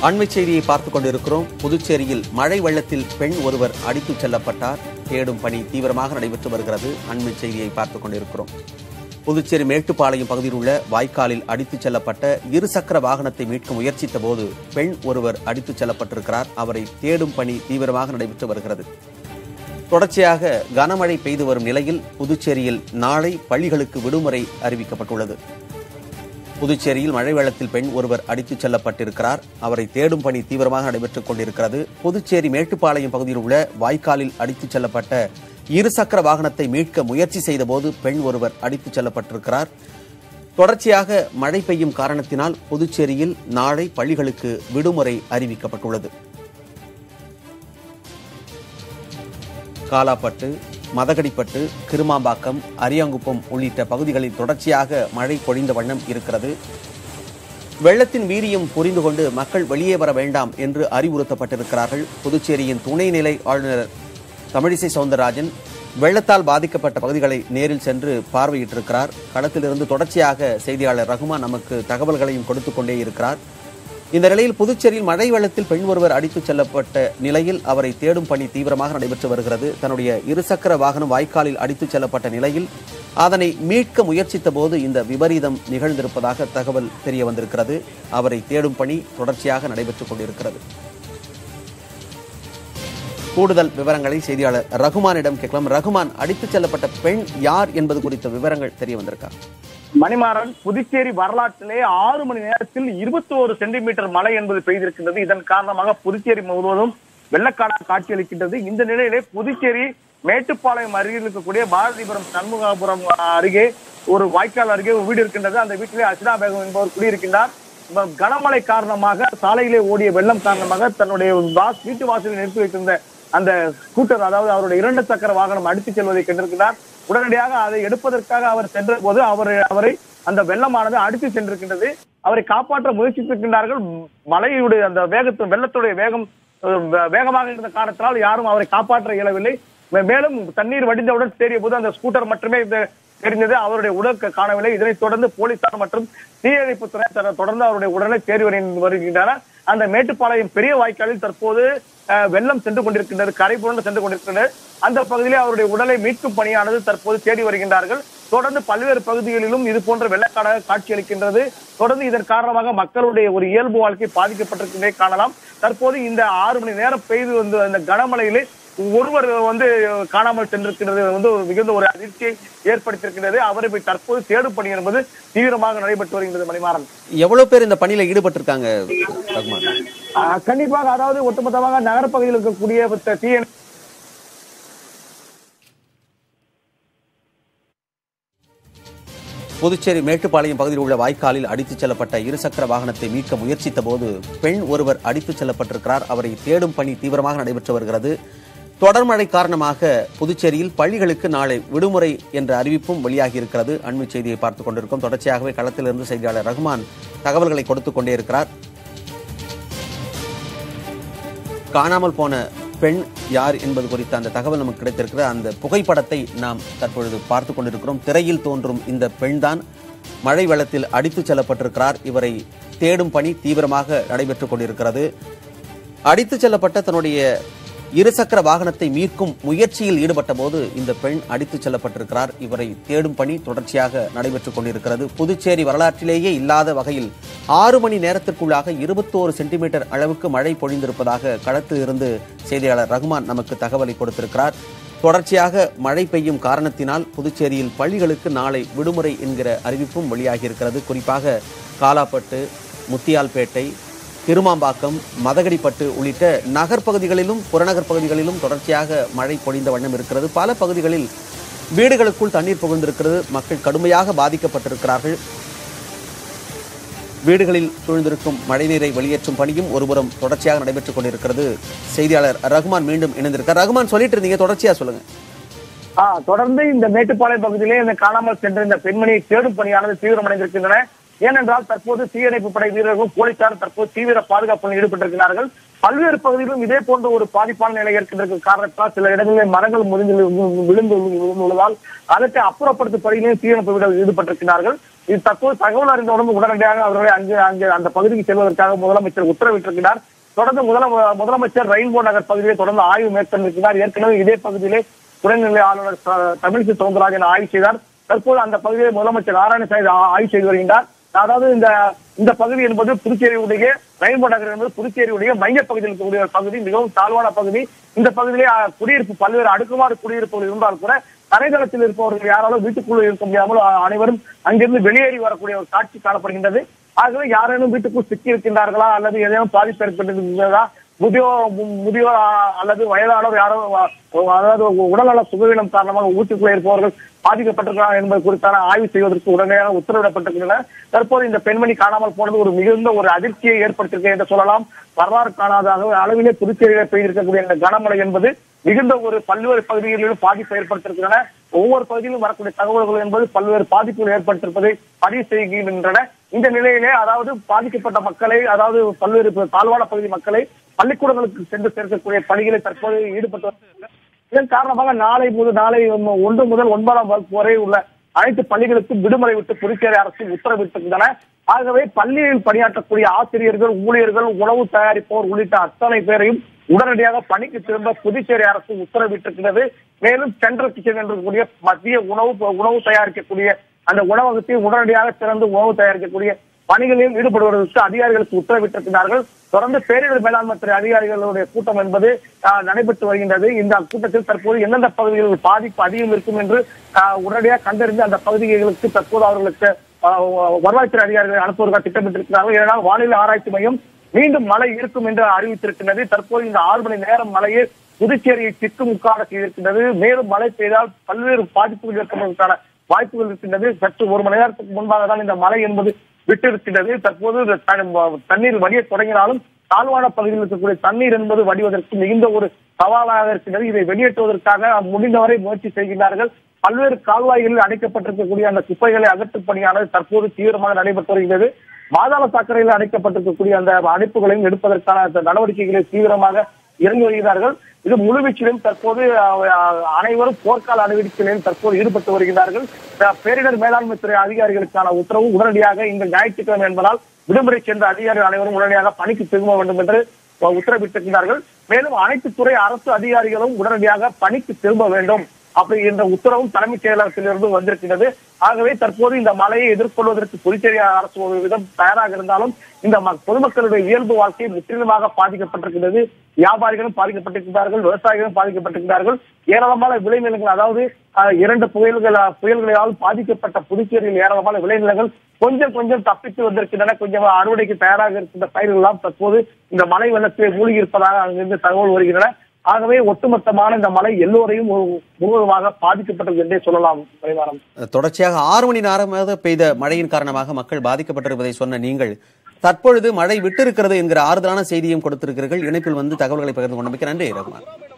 அண்மை செய்தியை பார்த்துக் கொண்டிருக்கிறோம் புதுச்சேரியில் மழை வெள்ளத்தில் பெண் ஒருவர் அடித்துச் செல்லப்பட்டார் தேடும் பணி தீவிரமாக நடைபெற்று வருகிறது அண்மை செய்தியை பார்த்துக் கொண்டிருக்கிறோம் புதுச்சேரி மேட்டுப்பாளையம் பகுதியில் உள்ள வாய்க்காலில் அடித்துச் செல்லப்பட்ட இருசக்கர வாகனத்தை மீட்க முயற்சித்த போது பெண் ஒருவர் அடித்துச் செல்லப்பட்டிருக்கிறார் அவரை தேடும் பணி தீவிரமாக நடைபெற்று வருகிறது தொடர்ச்சியாக கனமழை பெய்து வரும் நிலையில் புதுச்சேரியில் நாளை பள்ளிகளுக்கு விடுமுறை அறிவிக்கப்பட்டுள்ளது புதுச்சேரியில் மழை வெள்ளத்தில் பெண் ஒருவர் அடித்துச் செல்லப்பட்டிருக்கிறார் அவரை தேடும் பணி தீவிரமாக நடைபெற்றுக் கொண்டிருக்கிறது புதுச்சேரி மேட்டுப்பாளையம் பகுதியில் உள்ள வாய்க்காலில் அடித்துச் செல்லப்பட்ட இருசக்கர வாகனத்தை மீட்க முயற்சி செய்தபோது பெண் ஒருவர் அடித்துச் செல்லப்பட்டிருக்கிறார் தொடர்ச்சியாக மழை பெய்யும் காரணத்தினால் புதுச்சேரியில் நாளை பள்ளிகளுக்கு விடுமுறை அறிவிக்கப்பட்டுள்ளது காலாப்பட்டு மதகடிப்பட்டு கிருமாம்பாக்கம் அரியாங்குப்பம் உள்ளிட்ட பகுதிகளில் தொடர்ச்சியாக மழை பொழிந்த வண்ணம் இருக்கிறது வெள்ளத்தின் வீரியம் புரிந்து கொண்டு மக்கள் வெளியே வர வேண்டாம் என்று அறிவுறுத்தப்பட்டிருக்கிறார்கள் புதுச்சேரியின் துணைநிலை ஆளுநர் தமிழிசை சவுந்தரராஜன் வெள்ளத்தால் பாதிக்கப்பட்ட பகுதிகளை நேரில் சென்று பார்வையிட்டிருக்கிறார் களத்திலிருந்து தொடர்ச்சியாக செய்தியாளர் ரகுமான் நமக்கு தகவல்களையும் கொடுத்துக் கொண்டே இருக்கிறார் இந்த நிலையில் புதுச்சேரியில் மழை வெள்ளத்தில் பெண் ஒருவர் அடித்துச் செல்லப்பட்ட நிலையில் அவரை தேடும் பணி தீவிரமாக நடைபெற்று வருகிறது தன்னுடைய இருசக்கர வாகனம் வாய்க்காலில் அடித்துச் செல்லப்பட்ட நிலையில் அதனை மீட்க முயற்சித்த போது இந்த விபரீதம் நிகழ்ந்திருப்பதாக தகவல் தெரிய வந்திருக்கிறது அவரை தேடும் பணி தொடர்ச்சியாக நடைபெற்றுக் கொண்டிருக்கிறது கூடுதல் விவரங்களை செய்தியாளர் ரகுமானிடம் கேட்கலாம் ரகுமான் அடித்துச் செல்லப்பட்ட பெண் யார் என்பது குறித்த விவரங்கள் தெரிய வந்திருக்கா மணிமாறன் புதுச்சேரி வரலாற்றிலே ஆறு மணி நேரத்தில் இருபத்தி ஒரு சென்டிமீட்டர் மழை என்பது பெய்திருக்கின்றது இதன் காரணமாக புதுச்சேரி முழுவதும் வெள்ளக்காடாக காட்சியளிக்கின்றது இந்த நிலையிலே புதுச்சேரி மேட்டுப்பாளையம் அருகில் இருக்கக்கூடிய பாரதிபுரம் சண்முகாபுரம் அருகே ஒரு வாய்க்கால் அருகே ஒரு வீடு இருக்கின்றது அந்த வீட்டிலே அசிதா பேகம் என்பவர் குடியிருக்கின்றார் ம- கனமழை காரணமாக சாலையிலே ஓடிய வெள்ளம் காரணமாக தன்னுடைய வாஸ் வீட்டு வாசலில் நிறுத்தி வைத்திருந்த அந்த ஸ்கூட்டர் அதாவது அவருடைய இரண்டு சக்கர வாகனம் அடித்துச் செல்வதை கண்டிருக்கிறார் உடனடியாக அதை எடுப்பதற்காக அவர் சென்ற போது அவர் அவரை அந்த வெள்ளமானது அடித்து சென்றிருக்கின்றது அவரை காப்பாற்ற முயற்சித்திருக்கின்றார்கள் ம், மழையுடைய அந்த வேகத்து வெள்ளத்துடைய வேகம் அஹ், வே- வேகமாக இருந்த காரணத்தினால் யாரும் அவரை காப்பாற்ற இயலவில்லை மே- மேலும் தண்ணீர் வடிந்தவுடன் தேடிய போது அந்த ஸ்கூட்டர் மட்டுமே இந்த- தெரிந்தது அவருடைய உடல் க- காணவில்லை இதனைத் தொடர்ந்து போலீசார் மற்றும் தீயணைப்புத்துறை தர- தொடர்ந்து அவருடைய உடலை தேடி வரு- வருகின்றனர் அந்த மேட்டுப்பாளையம் பெரிய வாய்க்காலில் தற்போது அஹ், வெள்ளம் சென்று கொண்டிருக்கின்றது கரை புரண்டு சென்று கொண்டிருக்கின்றது அந்த பகுதியிலே அவருடைய உடலை மீட்கும் பணியானது தற்போது தேடி வருகின்றார்கள் தொடர்ந்து பல்வேறு பகுதிகளிலும் இது போன்ற வெள்ளக்காடாக காட்சியளிக்கின்றது தொடர்ந்து இதன் காரணமாக மக்களுடைய ஒரு இயல்பு வாழ்க்கை பாதிக்கப்பட்டிருக்கின்றதை காணலாம் தற்போது இந்த ஆறு மணி நேரம் பெய்து வந்து அந்த கனமழையிலே ஒருவர் வந்து காணாமல் சென்றிருக்கிறது வந்து ஒரு மிகுந்த ஒரு அதிர்ச்சியை ஏற்படுத்தியிருக்கின்றது அவரை போய் தற்போது தேடும் பணி என்பது தீவிரமாக நடைபெற்று வருகின்றது மணிமாறன் எவ்வளவு பேர் இந்த பணியில ஈடுபட்டிருக்காங்க ரகுமான் ஆஹ் கண்டிப்பாக அதாவது ஒட்டுமொத்தமாக நகரப்பகுதியில் இருக்கக்கூடிய இந்த தீயணை புதுச்சேரி மேட்டுப்பாளையம் பகுதியில் உள்ள வாய்க்காலில் அடித்துச் செல்லப்பட்ட இருசக்கர வாகனத்தை மீட்க முயற்சித்த போது பெண் ஒருவர் அடித்துச் செல்லப்பட்டிருக்கிறார் அவரை தேடும் பணி தீவிரமாக நடைபெற்று வருகிறது தொடர் மழை காரணமாக புதுச்சேரியில் பள்ளிகளுக்கு நாளை விடுமுறை என்ற அறிவிப்பும் வெளியாகி இருக்கிறது அண்மை செய்தியை பார்த்துக் கொண்டிருக்கோம் தொடர்ச்சியாகவே களத்திலிருந்து செய்தியாளர் ரகுமான் தகவல்களை கொடுத்துக் கொண்டே இருக்கிறார் காணாமல் போன பெண் யார் என்பது குறித்த அந்த தகவல் நமக்கு கிடைத்திருக்கிற அந்த புகைப்படத்தை நாம் தற்பொழுது பார்த்துக் கொண்டிருக்கிறோம் திரையில் தோன்றும் இந்த பெண்தான் மழை வெள்ளத்தில் அடித்துச் செல்லப்பட்டிருக்கிறார் இவரை தேடும் பணி தீவிரமாக நடைபெற்றுக் கொண்டிருக்கிறது அடித்துச் செல்லப்பட்ட தன்னுடைய இருசக்கர வாகனத்தை மீட்கும் முயற்சியில் ஈடுபட்ட போது இந்த பெண் அடித்துச் செல்லப்பட்டிருக்கிறார் இவரை தேடும் பணி தொடர்ச்சியாக நடைபெற்றுக் கொண்டிருக்கிறது புதுச்சேரி வரலாற்றிலேயே இல்லாத வகையில் ஆறு மணி நேரத்திற்குள்ளாக இருபத்தோரு சென்டிமீட்டர் அளவுக்கு மழை பொழிந்திருப்பதாக களத்தில் இருந்து செய்தியாளர் ரகுமான் நமக்கு தகவலை கொடுத்திருக்கிறார் தொடர்ச்சியாக மழை பெய்யும் காரணத்தினால் புதுச்சேரியில் பள்ளிகளுக்கு நாளை விடுமுறை என்கிற அறிவிப்பும் வெளியாகியிருக்கிறது குறிப்பாக காலாப்பட்டு முத்தியால்பேட்டை திருமாம்பாக்கம் மதகடிப்பட்டு உள்ளிட்ட நகர்ப்பகுதிகளிலும் புறநகர் பகுதிகளிலும் தொடர்ச்சியாக மழை பொழிந்த வண்ணம் இருக்கிறது பல பகுதிகளில் வீடுகளுக்குள் தண்ணீர் புகுந்திருக்கிறது மக்கள் கடுமையாக பாதிக்கப்பட்டிருக்கிறார்கள் வீடுகளில் சூழ்ந்திருக்கும் மழைநீரை வெளியேற்றும் பணியும் ஒருபுறம் தொடர்ச்சியாக நடைபெற்றுக் கொண்டிருக்கிறது செய்தியாளர் ரகுமான் மீண்டும் இணைந்திருக்கார் ரகுமான் சொல்லிட்டு இருந்தீங்க தொடர்ச்சியா சொல்லுங்க ஆஹ் தொடர்ந்து இந்த மேட்டுப்பாளையம் பகுதியிலே இந்த காணாமல் சென்ற இந்த பெண்மணியை தேடும் பணியானது தீவிரமடைந்திருக்கின்றன ஏனென்றால் தற்போது தீயணைப்பு படை வீரர்களும் போலீசாரும் தற்போது தீவிர பாதுகாப்பில் ஈடுபட்டிருக்கிறார்கள் பல்வேறு பகுதிகளிலும் இதே போன்ற ஒரு பாதிப்பான நிலை ஏற்கின்ற காரணத்தால் சில இடங்களில் மரங்கள் முறிந்து விழுந்து விழுந்துள்ளதால் அதற்கு அப்புறப்படுத்தும் பணியிலும் தீயணைப்பு வீரர்கள் ஈடுபட்டிருக்கிறார்கள் இது தற்போது தகவல் அறிந்தவுடன் உடனடியாக அவர்களை அங்கு அங்கு அந்த பகுதிக்கு செல்வதற்காக முதலமைச்சர் உத்தரவிட்டிருக்கிறார் தொடர்ந்து முதல முதலமைச்சர் ரெயின்போ நகர் பகுதியை தொடர்ந்து ஆய்வு மேற்கொண்டிருக்கிறார் ஏற்கனவே இதே பகுதியிலே துணைநிலை ஆளுநர் ச- தமிழிசை சவுந்தரராஜன் ஆய்வு செய்தார் தற்போது அந்த பகுதியை முதலமைச்சர் நாராயணசாமி ஆ- ஆய்வு செய்து வருகின்றார் அதாவது இந்த இந்த பகுதி என்பது புதுச்சேரியுடைய ரெயின்போ நகர் என்பது புதுச்சேரியுடைய மைய பகுதியில் இருக்கக்கூடிய ஒரு பகுதி மிகவும் தாழ்வான பகுதி இந்த பகுதியிலே அ, குடியிருப்பு பல்வேறு அடுக்குமாறு குடியிருப்புகள் இருந்தால் கூட தரைதளத்தில் இருப்பவர்கள் யாராலும் வீட்டுக்குள்ள இருக்க முடியாமல் அ, அனைவரும் அங்கிருந்து வெளியேறி வரக்கூடிய ஒரு காட்சி காணப்படுகின்றது ஆகவே யாரேனும் வீட்டுக்குள் சிக்கி இருக்கின்றார்களா அல்லது ஏதேனும் பாதிப்பு ஏற்பட்டிருக்கிறதா முதியோர் மு- முதியோர் ஆ, அல்லது வயதானோர் யாரோ ஆ, அதாவது உடல்நல சுகவீனம் காரணமாக வீட்டுக்குள்ளே இருப்பவர்கள் பாதிக்கப்பட்டிருக்கிறார்கள் என்பது குறித்தான ஆய்வு செய்வதற்கு உடனடியாக உத்தரவிடப்பட்டிருக்கின்றன தற்போது இந்த பெண்மணி காணாமல் போனது ஒரு மிகுந்த ஒரு அதிர்ச்சியை ஏற்படுத்தியிருக்கிறது என்று சொல்லலாம் வரலாறு காணாத அளவிலே புதுச்சேரியிலே பெய்திருக்கக்கூடிய இந்த கனமழை என்பது மிகுந்த ஒரு பல்வேறு பகுதிகளிலும் பாதிப்பை ஏற்படுத்தியிருக்கின்றன ஒவ்வொரு பகுதியிலும் வரக்கூடிய தகவல்கள் என்பது பல்வேறு பாதிப்புகள் ஏற்படுத்தியிருப்பதை பதிவு செய்கின்றன இந்த நிலையிலே அதாவது பாதிக்கப்பட்ட மக்களை அதாவது பல்வேறு தாழ்வான பகுதி மக்களை பள்ளிக்கூடங்களுக்கு சென்று சேர்க்கக்கூடிய பணிகளை தற்போது ஈடுபட்டு வருகின்றனர். இதன் காரணமாக நாளை முதல் நாளை ஒன்று முதல் ஒன்பதாம் வகுப்பு வரை உள்ள அனைத்து பள்ளிகளுக்கும் விடுமுறை விட்டு புதுச்சேரி அரசு உத்தரவிட்டிருக்கின்றன ஆகவே பள்ளியில் பணியாற்றக்கூடிய ஆசிரியர்கள் ஊழியர்கள் உணவு தயாரிப்போர் உள்ளிட்ட அத்தனை பேரையும் உடனடியாக பணிக்கு திரும்ப புதுச்சேரி அரசு உத்தரவிட்டிருக்கிறது மேலும் சென்ட்ரல் கிச்சன் என்றக்கூடிய மத்திய உணவு உணவு தயாரிக்கக்கூடிய அந்த உணவகத்தை உடனடியாக திறந்து உணவு தயாரிக்கக்கூடிய பணிகளில் ஈடுபடுவதற்கு அதிகாரிகளுக்கு உத்தரவிட்டிருக்கிறார்கள் தொடர்ந்து பேரிடர் மேலாண்மை துறை அதிகாரிகளுடைய கூட்டம் என்பது ஆஹ், நடைபெற்று வருகின்றது இந்த கூட்டத்தில் தற்போது எந்தெந்த பகுதிகளில் பாதிப்பு அதிகம் இருக்கும் என்று ஆஹ், உடனடியாக கண்டறிந்து அந்த பகுதிகளுக்கு தற்போது அவர்களுக்கு ஆஹ், வருவாய்த்துறை அதிகாரிகள் அனுப்புவதற்காக திட்டமிட்டிருக்கிறார்கள் ஏனால் வானிலை ஆராய்ச்சி மையம் மீண்டும் மழை இருக்கும் என்று அறிவித்திருக்கிறது தற்போது இந்த ஆறு மணி நேரம் மழையில் புதுச்சேரியை திக்குமுக்காட செய்திருக்கின்றது மேலும் மழை பெய்தால் பல்வேறு பாதிப்புகள் ஏற்படுவதற்கான வாய்ப்புகள் இருக்கின்றது சற்று ஒரு மணி நேரத்துக்கு முன்பாக தான் இந்த மழை என்பது விட்டிருக்கின்றது தற்போது இந்த த- தண்ணீர் வடிய தொடங்கினாலும் தாழ்வான பகுதியில் இருக்கக்கூடிய தண்ணீர் என்பது வடிவதற்கு மிகுந்த ஒரு சவாலாக இருக்கின்றது இதை வெளியேற்றுவதற்காக முடிந்தவரை முயற்சி செய்கிறார்கள் பல்வேறு கால்வாய்களில் அடைக்கப்பட்டிருக்கக்கூடிய அந்த குப்பைகளை அகற்றும் பணியானது தற்போது தீவிரமாக நடைபெற்று வருகிறது மாதாள சாக்கடையில் அடைக்கப்பட்டிருக்கக்கூடிய அந்த அடைப்புகளையும் எடுப்பதற்கான அந்த நடவடிக்கைகளை தீவிரமாக இறங்கி வருகிறார்கள் இது முழுவீச்சிலும் தற்போது அஹ், அஹ், அனைவரும் போர்க்கால நடவடிக்கைகளிலும் தற்போது ஈடுபட்டு வருகிறார்கள் அஹ், பேரிடர் மேலாண்மை துறை அதிகாரிகளுக்கான உத்தரவு உடனடியாக இந்த ஞாயிற்றுக்கிழமை என்பதால் விடுமுறை சென்ற அதிகாரிகள் அனைவரும் உடனடியாக பணிக்கு திரும்ப வேண்டும் என்று அஹ், உத்தரவிட்டிருக்கிறார்கள் மேலும் அனைத்து துறை அரசு அதிகாரிகளும் உடனடியாக பணிக்கு திரும்ப வேண்டும் அப்படி என்ற உத்தரவும் தலைமைச் செயலகத்திலிருந்து வந்திருக்கிறது ஆகவே தற்போது இந்த மழையை எதிர்கொள்வதற்கு புதுச்சேரி அரசு ஒரு விதம் தயாராக இருந்தாலும் இந்த ம- பொதுமக்களுடைய இயல்பு வாழ்க்கை முற்றிலுமாக பாதிக்கப்பட்டிருக்கிறது வியாபாரிகளும் பாதிக்கப்பட்டிருக்கிறார்கள் விவசாயிகளும் பாதிக்கப்பட்டிருக்கிறார்கள் ஏராளமான விளைநிலங்கள் அதாவது அஹ், இரண்டு புயல்கள் அஹ், புயல்களால் பாதிக்கப்பட்ட புதுச்சேரியில் ஏராளமான விளைநிலங்கள் கொஞ்சம் கொஞ்சம் தப்பித்து வந்திருக்கின்றன கொஞ்சம் அறுவடைக்கு தயாராக இருக்கின்ற பயிர்கள் எல்லாம் தற்போது இந்த மழை வெள்ளத்தில் மூழ்கி இருப்பதாக அங்கிருந்து தகவல் வருகின்றன ஆகவே ஒட்டுமொத்தமான இந்த மழை எல்லோரையும் ஒரு- முழுவதுமாக பாதிக்கப்பட்டது என்றே சொல்லலாம் பரிமாணம் தொடர்ச்சியாக ஆறு மணி நேரமாக பெய்த மழையின் காரணமாக மக்கள் பாதிக்கப்பட்டிருப்பதை சொன்ன நீங்கள் தற்பொழுது மழை விட்டிருக்கிறது என்கிற ஆறுதலான செய்தியும் கொடுத்திருக்கிறீர்கள் இணைப்பில் வந்து தகவல்களை பகிர்ந்து கொண்டமைக்கு நன்றி ரகுமான்